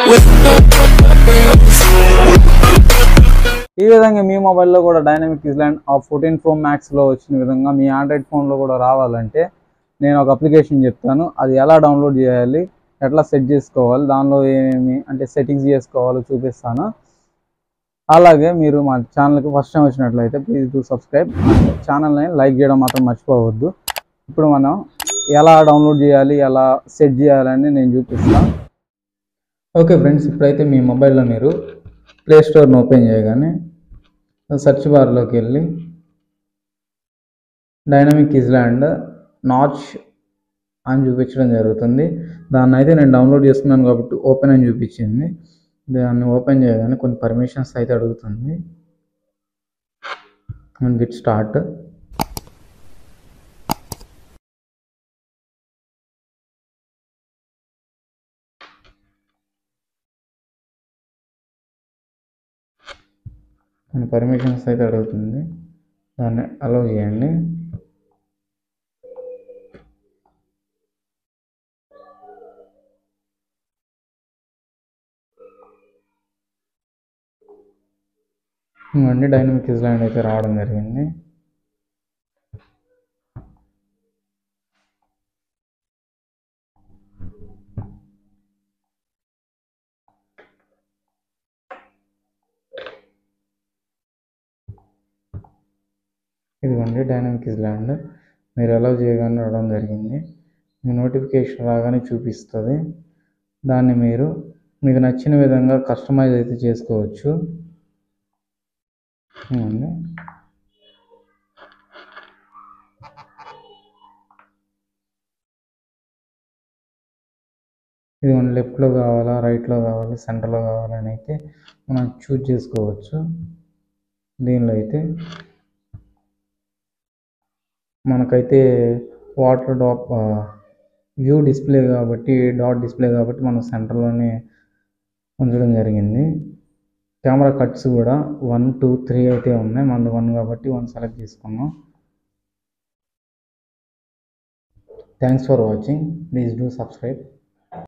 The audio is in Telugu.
ఈ విధంగా మీ మొబైల్లో కూడా డైనమిక్ ఇస్లాండ్ ఆ ఫోర్టీన్ ప్రో మ్యాక్స్లో వచ్చిన విధంగా మీ ఆండ్రాయిడ్ ఫోన్లో కూడా రావాలంటే నేను ఒక అప్లికేషన్ చెప్తాను అది ఎలా డౌన్లోడ్ చేయాలి ఎట్లా సెట్ చేసుకోవాలి దానిలో ఏమేమి అంటే సెట్టింగ్స్ చేసుకోవాలో చూపిస్తాను అలాగే మీరు మా ఛానల్కి ఫస్ట్ టైం వచ్చినట్లయితే ప్లీజ్ డూ సబ్స్క్రైబ్ ఛానల్ని లైక్ చేయడం మాత్రం మర్చిపోవద్దు ఇప్పుడు మనం ఎలా డౌన్లోడ్ చేయాలి ఎలా సెట్ చేయాలని నేను చూపిస్తాను ఓకే ఫ్రెండ్స్ ఇప్పుడైతే మీ మొబైల్లో మీరు ప్లే స్టోర్ని ఓపెన్ చేయగానే సెర్చ్ బార్లోకి వెళ్ళి డైనమిక్ ఇజ్లాండ్ నాచ్ అని చూపించడం జరుగుతుంది దాన్ని అయితే నేను డౌన్లోడ్ చేసుకున్నాను కాబట్టి ఓపెన్ అని చూపించింది దాన్ని ఓపెన్ చేయగానే కొన్ని పర్మిషన్స్ అయితే అడుగుతుంది గిట్ స్టార్ట్ కొన్ని పర్మిషన్స్ అయితే అడుగుతుంది దాన్ని అలౌ చేయండి ఇవన్నీ డైనమిక్ ఇజ్లాండ్ అయితే రావడం జరిగింది ఇదిగోండి డైనమిక్ ఇజ్లాండ్ మీరు అలౌ చేయగానే రావడం జరిగింది మీ నోటిఫికేషన్ రాగానే చూపిస్తుంది దాన్ని మీరు మీకు నచ్చిన విధంగా కస్టమైజ్ అయితే చేసుకోవచ్చు ఇదిగోండి ఇదిగోండి లెఫ్ట్లో కావాలా రైట్లో కావాలా సెంటర్లో కావాలని అయితే మనం చూజ్ చేసుకోవచ్చు దీనిలో అయితే మనకైతే వాటర్ డాప్ వ్యూ డిస్ప్లే కాబట్టి డాట్ డిస్ప్లే కాబట్టి మనం సెంటర్లోనే ఉంచడం జరిగింది కెమెరా కట్స్ కూడా వన్ టూ త్రీ అయితే ఉన్నాయి మనది వన్ కాబట్టి వన్ సెలెక్ట్ చేసుకున్నాం thanks for watching please do subscribe